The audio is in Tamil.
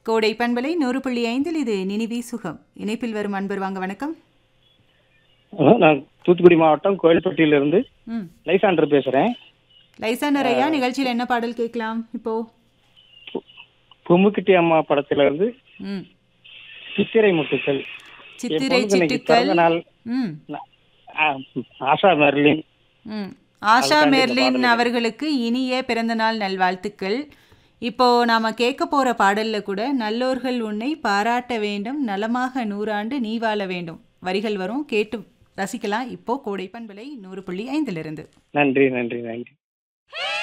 கோடை பண்பலை நூறு புள்ளி ஐந்தில் இது நினிவி சுகம் இணைப்பில் வரும் அன்பர் வாங்க வணக்கம் ஹலோ நான் தூத்துக்குடி மாவட்டம் கோயில்பட்டியிலிருந்து ம் லைசாண்டர் பேசுகிறேன் லைசானர் ஐயா நிகழ்ச்சியில் என்ன பாடல் கேட்கலாம் இப்போ பொம்முக்கிட்டி அம்மா படத்துல இருந்து ம் சித்திரை முட்டுக்கள் என் சித்திரை பொண்ணுக்கு இன்னைக்கு சிட்டுக்கள் பிறந்த நாள் ம் ந- ஆ, ஆஷா மெர்லின் ம் ஆஷா அதுக்காண்டி இந்த மெர்லின் பாடல் அவர்களுக்கு இனிய பிறந்தநாள் நல்வாழ்த்துக்கள் இப்போ நாம கேட்க போற பாடல்ல கூட நல்லோர்கள் உன்னை பாராட்ட வேண்டும் நலமாக நூறாண்டு நீ வாழ வேண்டும் வரிகள் வரும் கேட்டு ரசிக்கலாம் இப்போ கோடை பண்பலை நூறு புள்ளி ஐந்திலிருந்து நன்றி நன்றி நன்றி